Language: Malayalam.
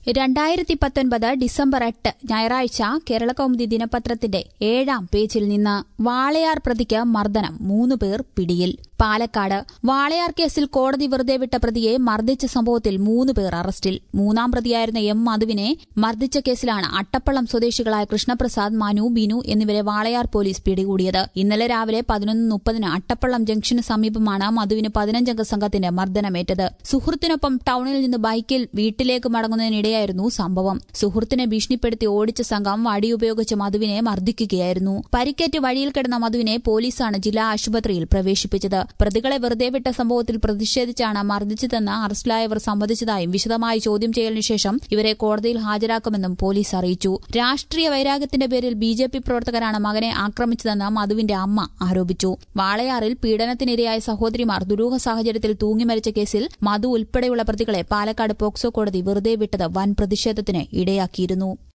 രണ്ടായിരത്തി പത്തൊൻപത് ഡിസംബർ എട്ട് ഞായറാഴ്ച കേരളകൗമുദി ദിനപത്രത്തിന്റെ ഏഴാം പേജിൽ നിന്ന് വാളയാർ പ്രതിക്ക് മർദ്ദനം മൂന്ന് പേർ പിടിയിൽ പാലക്കാട് വാളയാർ കേസിൽ കോടതി വെറുതെ വിട്ട പ്രതിയെ മർദ്ദിച്ച സംഭവത്തിൽ മൂന്ന് പേർ അറസ്റ്റിൽ മൂന്നാം പ്രതിയായിരുന്ന എം മധുവിനെ മർദ്ദിച്ച കേസിലാണ് അട്ടപ്പള്ളം സ്വദേശികളായ കൃഷ്ണപ്രസാദ് മനു ബിനു എന്നിവരെ വാളയാർ പോലീസ് പിടികൂടിയത് ഇന്നലെ രാവിലെ പതിനൊന്ന് മുപ്പതിന് അട്ടപ്പള്ളം ജംഗ്ഷന് സമീപമാണ് മധുവിന് പതിനഞ്ചംഗ സംഘത്തിന്റെ മർദ്ദനമേറ്റത് സുഹൃത്തിനൊപ്പം ടൌണിൽ നിന്ന് ബൈക്കിൽ വീട്ടിലേക്ക് മടങ്ങുന്നതിനിടെയായിരുന്നു സംഭവം സുഹൃത്തിനെ ഭീഷണിപ്പെടുത്തി ഓടിച്ച സംഘം വടിയുപയോഗിച്ച് മധുവിനെ മർദ്ദിക്കുകയായിരുന്നു പരിക്കേറ്റ് വഴിയിൽ കിടന്ന മധുവിനെ പോലീസാണ് ജില്ലാ ആശുപത്രിയിൽ പ്രവേശിപ്പിച്ചത് പ്രതികളെ വെറുതെ വിട്ട സംഭവത്തിൽ പ്രതിഷേധിച്ചാണ് മർദ്ദിച്ചതെന്ന് അറസ്റ്റിലായവർ സമ്മതിച്ചതായും വിശദമായി ചോദ്യം ചെയ്യലിനു ശേഷം ഇവരെ കോടതിയിൽ ഹാജരാക്കുമെന്നും പോലീസ് അറിയിച്ചു രാഷ്ട്രീയ വൈരാഗ്യത്തിന്റെ പേരിൽ ബി ജെ പി പ്രവർത്തകരാണ് മകനെ ആക്രമിച്ചതെന്ന് മധുവിന്റെ അമ്മ ആരോപിച്ചു വാളയാറിൽ പീഡനത്തിനിരയായ സഹോദരിമാർ ദുരൂഹ സാഹചര്യത്തിൽ തൂങ്ങിമരിച്ച കേസിൽ മധു ഉൾപ്പെടെയുള്ള പ്രതികളെ പാലക്കാട് പോക്സോ കോടതി വെറുതെ വിട്ടത് വൻ പ്രതിഷേധത്തിന് ഇടയാക്കിയിരുന്നു